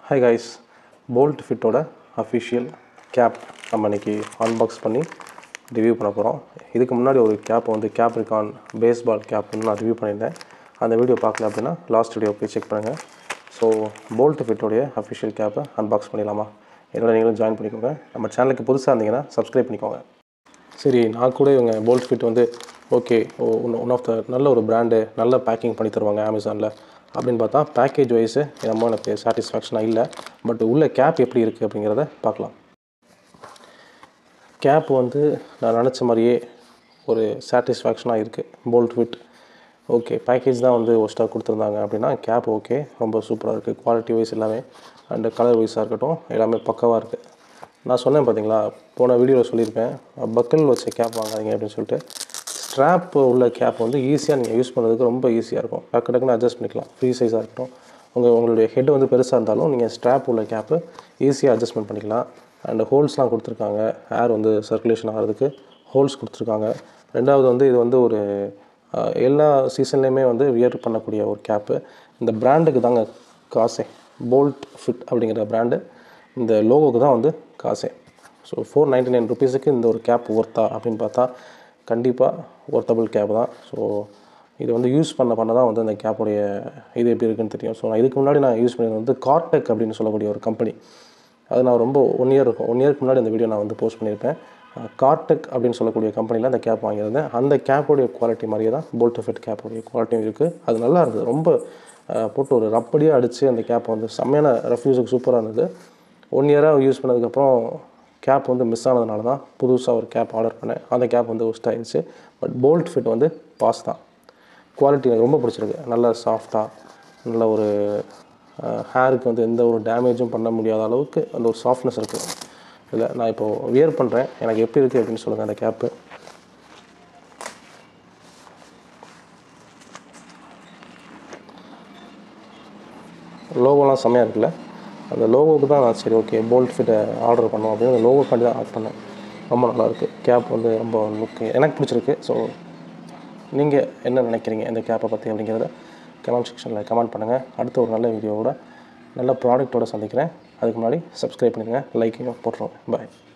high guys Boult ஃபிட்டோட official cap நம்ம இன்னைக்கு அன்பாக்ஸ் பண்ணி ரிவ்யூ பண்ண போகிறோம் இதுக்கு முன்னாடி ஒரு கேப் வந்து கேப்ரிகான் பேஸ்பால் கேப் வந்து நான் ரிவ்யூ பண்ணியிருந்தேன் அந்த வீடியோ பார்க்கல அப்படின்னா லாஸ்ட் வீடியோ போய் செக் பண்ணுங்கள் ஸோ போல்ட் ஃபிட்டோடைய அஃபிஷியல் கேப்பை அன்பாக்ஸ் பண்ணிடலாமா என்னோட நீங்களும் ஜாயின் பண்ணிக்கோங்க நம்ம சேனலுக்கு புதுசாக இருந்தீங்கன்னா சப்ஸ்கிரைப் பண்ணிக்கோங்க சரி நான் கூட இவங்க போல்ட் ஃபிட் வந்து okay one one of the நல்ல ஒரு பிராண்டு நல்ல பேக்கிங் பண்ணி தருவாங்க அமேசானில் அப்படின்னு பார்த்தா பேக்கேஜ் வைஸு என்னமோ எனக்கு சாட்டிஸ்ஃபேக்ஷனாக இல்லை பட் உள்ள கேப் எப்படி இருக்குது அப்படிங்கிறத பார்க்கலாம் கேப் வந்து நான் நினச்ச மாதிரியே ஒரு சாட்டிஸ்ஃபேக்ஷனாக இருக்குது போல்ட் ஃபிட் ஓகே பேக்கேஜ் தான் வந்து ஒஸ்ட்டாக கொடுத்துருந்தாங்க அப்படின்னா கேப் ஓகே ரொம்ப சூப்பராக இருக்குது குவாலிட்டி வைஸ் எல்லாமே அண்டு கலர் வைஸாக இருக்கட்டும் எல்லாமே பக்கவாக இருக்குது நான் சொன்னேன் பார்த்தீங்களா போன வீடியோவில் சொல்லியிருப்பேன் பக்கல் வச்ச கேப் வாங்காதீங்க அப்படின்னு சொல்லிட்டு ஸ்ட்ராப் உள்ள கேப் வந்து ஈஸியாக நீங்கள் யூஸ் பண்ணுறதுக்கு ரொம்ப ஈஸியாக இருக்கும் டக்கு டக்குன்னு அட்ஜஸ்ட் பண்ணிக்கலாம் ஃப்ரீ சைஸாக இருக்கட்டும் உங்கள் உங்களுடைய ஹெட் வந்து பெருசாக இருந்தாலும் நீங்கள் ஸ்ட்ராப் உள்ள கேப்பு ஈஸியாக அட்ஜஸ்ட்மெண்ட் பண்ணிக்கலாம் அண்ட் ஹோல்ஸ்லாம் கொடுத்துருக்காங்க ஏர் வந்து சர்க்குலேஷன் ஆகிறதுக்கு ஹோல்ஸ் கொடுத்துருக்காங்க ரெண்டாவது வந்து இது வந்து ஒரு அஹ், எல்லா சீசன்லேயுமே வந்து வியர் பண்ணக்கூடிய ஒரு கேப்பு இந்த பிராண்டுக்கு தாங்க காசே போல்ட் ஃபிட் அப்படிங்கிற பிராண்டு இந்த லோகோக்கு தான் வந்து காசே ஸோ ஃபோர் நைன்ட்டி நைன் ருபீஸுக்கு இந்த ஒரு கேப் ஒர்த்தா அப்படின்னு பார்த்தா கண்டிப்பாக ஒர்த்தபிள் கேப் தான் ஸோ இது வந்து யூஸ் பண்ண பண்ண தான் வந்து அந்த கேப்புடைய இது எப்படி இருக்குன்னு தெரியும் ஸோ நான் இதுக்கு முன்னாடி நான் யூஸ் பண்ணது வந்து கார்டெக் அப்படின்னு சொல்லக்கூடிய ஒரு கம்பெனி அது நான் ரொம்ப ஒன் இயர் இருக்கும் ஒன் இயருக்கு முன்னாடி அந்த வீடியோ நான் வந்து போஸ்ட் பண்ணியிருப்பேன் கார்டெக் அப்படின்னு சொல்லக்கூடிய கம்பெனியில் அந்த கேப் வாங்கியிருந்தேன் அந்த கேப்போடைய குவாலிட்டி மாதிரியே தான் போல்ட் ஃபிட் கேப்போடைய குவாலிட்டியும் இருக்குது அது நல்லா இருந்தது ரொம்ப அஹ், போட்டு ஒரு ரப்படியாக அடித்து அந்த கேப் வந்து செம்மையான ரெஃப்யூஸுக்கு சூப்பராக இருந்தது ஒன் இயராக யூஸ் பண்ணதுக்கப்புறம் கேப் வந்து மிஸ் ஆனதுனால தான் புதுசாக ஒரு கேப் ஆர்டர் பண்ணேன் அந்த கேப் வந்து ஒஸ்ட் ஆயிடுச்சு பட் போல்ட் ஃபிட் வந்து பாஸ் தான் குவாலிட்டி எனக்கு ரொம்ப பிடிச்சிருக்கு நல்ல சாஃப்டாக நல்ல ஒரு ஹேருக்கு வந்து எந்த ஒரு டேமேஜும் பண்ண முடியாத அளவுக்கு அந்த ஒரு சாஃப்ட்னஸ் இருக்குது இதில் நான் இப்போது வியர் பண்ணுறேன் எனக்கு எப்படி இருக்குது அப்படின்னு சொல்லுங்கள் அந்த கேப்பு லோகோலாம் செம்மையாக இருக்குல்ல அந்த லோகோவுக்கு தான் நான் சரி ஓகே போல்ட் ஃபிட்டை ஆர்டர் பண்ணோம் அப்படின்னு அந்த லோகோக்காண்டி தான் ஆர்டர் பண்ணேன் ரொம்ப நல்லாயிருக்கு கேப் வந்து ரொம்ப லுக்கு எனக்கு பிடிச்சிருக்கு ஸோ நீங்கள் என்ன நினைக்கிறீங்க இந்த கேப்பை பற்றி அப்படிங்கிறத கமெண்ட் செக்ஷனில் கமெண்ட் பண்ணுங்கள் அடுத்த ஒரு நல்ல வீடியோவோட நல்ல ப்ராடக்ட்டோட சந்திக்கிறேன் அதுக்கு முன்னாடி சப்ஸ்கிரைப் பண்ணிடுங்க லைக்கையும் போட்டுருவோம் பாய்